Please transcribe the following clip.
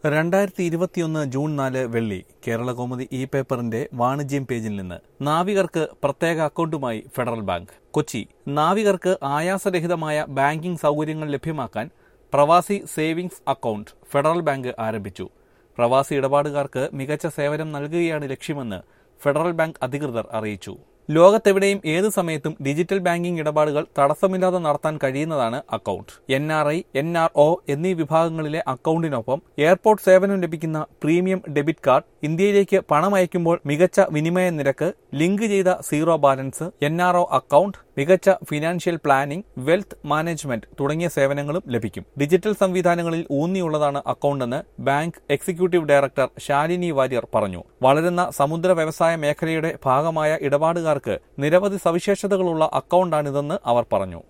രണ്ടായിരത്തി ഇരുപത്തിയൊന്ന് ജൂൺ നാല് വെള്ളി കേരളകൗമുദി ഇ പേപ്പറിന്റെ വാണിജ്യം പേജിൽ നിന്ന് നാവികർക്ക് പ്രത്യേക അക്കൗണ്ടുമായി ഫെഡറൽ ബാങ്ക് കൊച്ചി നാവികർക്ക് ആയാസരഹിതമായ ബാങ്കിംഗ് സൗകര്യങ്ങൾ ലഭ്യമാക്കാൻ പ്രവാസി സേവിങ്സ് അക്കൗണ്ട് ഫെഡറൽ ബാങ്ക് ആരംഭിച്ചു പ്രവാസി ഇടപാടുകാർക്ക് മികച്ച സേവനം നൽകുകയാണ് ലക്ഷ്യമെന്ന് ഫെഡറൽ ബാങ്ക് അധികൃതർ അറിയിച്ചു ലോകത്തെവിടെയും ഏത് സമയത്തും ഡിജിറ്റൽ ബാങ്കിംഗ് ഇടപാടുകൾ തടസ്സമില്ലാതെ നടത്താൻ കഴിയുന്നതാണ് account N R I N R O എന്നീ വിഭാഗങ്ങളിലെ അക്കൗണ്ടിനൊപ്പം എയർപോർട്ട് സേവനം ലഭിക്കുന്ന പ്രീമിയം ഡെബിറ്റ് കാർഡ് ഇന്ത്യയിലേക്ക് പണം അയക്കുമ്പോൾ മികച്ച വിനിമയ നിരക്ക് ലിങ്ക് ചെയ്ത zero balance N R O account മികച്ച ഫിനാൻഷ്യൽ പ്ലാനിംഗ് വെൽത്ത് മാനേജ്മെന്റ് തുടങ്ങിയ സേവനങ്ങളും ലഭിക്കും ഡിജിറ്റൽ സംവിധാനങ്ങളിൽ ഊന്നിയുള്ളതാണ് അക്കൗണ്ടെന്ന് bank executive director Shalini Warrier പറഞ്ഞു വളരുന്ന സമുദ്ര വ്യവസായ മേഖലയുടെ ഭാഗമായ ഇടപാടുകാർക്ക് നിരവധി സവിശേഷതകളുള്ള അക്കൗണ്ടാണിതെന്ന് അവർ പറഞ്ഞു